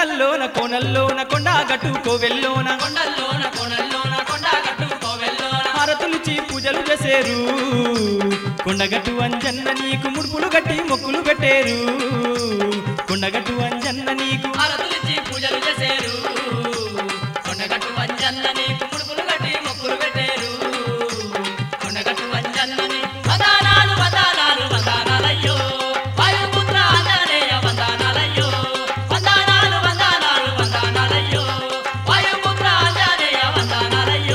కొండల్లోన కోనల్లోన కొండ గట్టు కోవెల్లోన కొండల్లోన కొండల్లోన కొండ గట్టు కోవెల్లోన హారతులిచి పూజలు చేసేరు కొండగట్టు అంజన్న నీకు ముడుపులు గట్టి మొక్కులు పెట్టేరు కొండగట్టు అంజన్న నీకు హారతులిచ్చి పూజలు చేసేరు కొండగట్టు వంజన్నని ముడుపులు కట్టి మొక్కులు పెట్టేరు కొండగట్టు వంజన్నని వందనాలు వందనాలు వందనాలయ్యో వాయుపుత్ర ఆంజనేయ వందనాలయ్యో వందనాలు వందనాలు వందనాలయ్యో వాయుపుత్ర ఆంజనేయ వందనాలయ్యో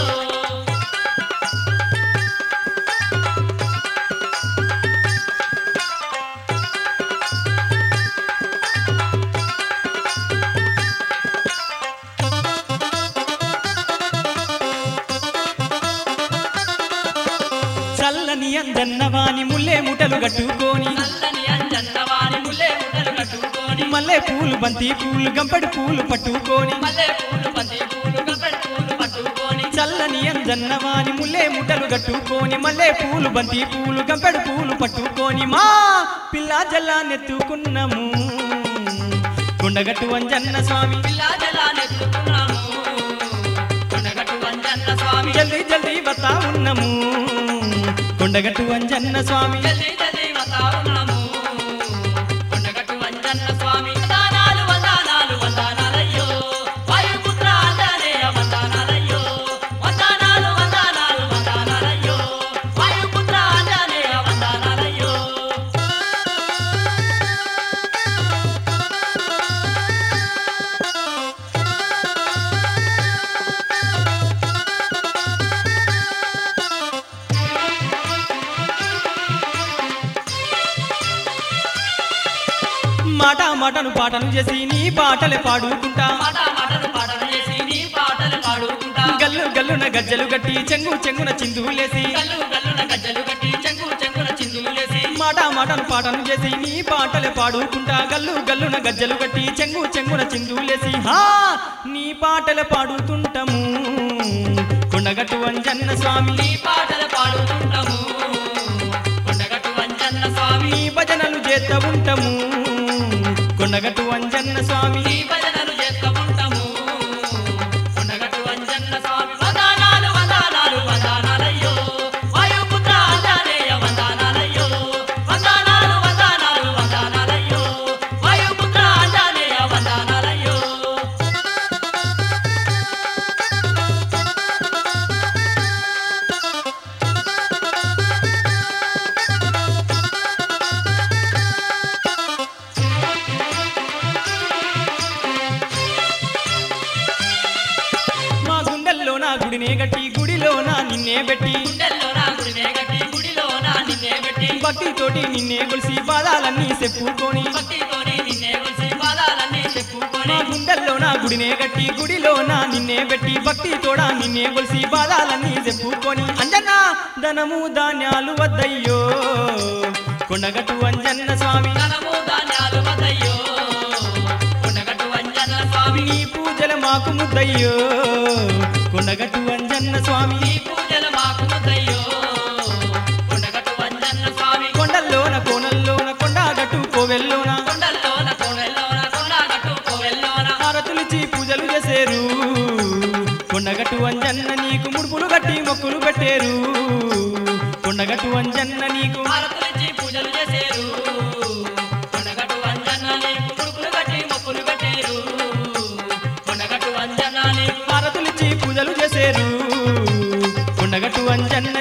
చల్లని అంజన్న వాని ముల్లే ముటలు కట్టుకొని నల్లని అంజన్నవాని ముల్లే ముట్టలు కట్టుకొని మల్లె పూలు బంతి పూలు గంపడి పూలు పట్టుకొని మల్లె పూలు బంతి పూలు గబ్బడి పూలు పట్టుకొని చల్లని అంజన్న వాని ముల్లే ముటలు కట్టుకొని మల్లె పూలు బంతి పూలు గంపెడు పూలు పట్టుకొని మా పిల్ల జల్లా నెత్తుకున్నాము కొండగట్టు అంజన్న స్వామి పిల్లా జలానెత్తుకున్నాము కొండగట్టు వంజన్న స్వామి జల్దీ జల్దీ వతా ఉన్నాము కొండగట్టు అంజన్న స్వామి జల్దీ జల్దీ వతా ఉన్నాము కొండగట్టు వంజన్న స్వామి వందనాలు వందనాలు వందనాలయ్యో వాయుపుత్ర ఆంజనేయ వందనాలయ్యో వందనాలు వందనాలు వందనాలయ్యో వాయుపుత్ర ఆంజనేయ వందనాలయ్యో మాట మాటను పాటను చేసి నీ పాటలే పాడుకుంటా మాట మాటలు పాటలు చేసి నీ పాటలు పాడుకుంటా గల్లు గల్లున గజ్జలు గట్టి చెంగు చెంగున చిందులేసి గల్లు గల్లున గజ్జలు కట్టి చెంగు చెంగున చిందులు లేసి మాట మాటను పాటను చేసి నీ పాటలే పాడుకుంటా గల్లు గల్లున గజ్జలు గట్టి చెంగు చెంగున చిందులేసి హా నీ పాటలే పాడుతుంటాము కొండగట్టు అంజన్న స్వామి నీ పాటలు పాడుతుంటాము కొండగట్టు వంజన్న స్వామి నీ భజనలు చేస్తా ఉంటాము కొండగట్టు అంజన్న స్వామి నీ భజనలు చేస్తూ ఉంటాము కొండగట్టు వంజన్న స్వామి వందనాలు వందనాలు వందనాలయ్యో వాయుపుత్ర ఆంజనేయ వందనాలయ్యో వందనాలు వందనాలు వందనాలయ్యో వాయుపుత్ర ఆంజనేయ వందనాలయ్యో మా గుండెల్లో నా గుడినే గట్టి గుడిలో నా నిన్నే పెట్టి గుండెల్లో నా గుడినే గట్టి గుడిలో నా నిన్నే పెట్టి భక్తితోటి నిన్నే కొలిసి బాధాలన్నీ చెప్పుకొని భక్తితోని నిన్నే కొలిసి పాదాలన్నీ చెప్పుకొని మా గుండెల్లో నా గుడినే గట్టి గుడిలో నా నిన్నే పెట్టి భక్తి తోడా నిన్నే కొలిసి బాధాలన్నీ చెప్పుకొని అంజన్న ధనము ధాన్యాలు వద్దయ్యో కొండగట్టు అంజన్న స్వామి ధనము ధాన్యాలు వద్దయ్యో కొండగట్టు వంజన స్వామి నీ పూజల మాకు ముద్దయ్యో కొండగట్టు అంజన్న స్వామి నీ పూజలు మాకు ముద్దయ్యో కొండగట్టు వంజన్న స్వామి కొండల్లోన కోనల్లోన కొండగట్టు కోవెల్లోన కొండల్లోన కోవెల్లోన కొండగట్టు కోవెల్లోన హారతులిచి పూజలు చేసేరు కొండగట్టు అంజన్న నీకు ముడుపులు గట్టి మొక్కులు పెట్టేరు కొండగట్టు అంజన్న నీకు భారతులిచ్చి పూజలు చేసేరు కొండగట్టు వంజన నీకు ముడుపులు కట్టి మొక్కులు పెట్టేరు కొండగట్టు వంజన నీకు హారతులిచ్చి పూజలు చేసేరు కొండగట్టు అంజన్న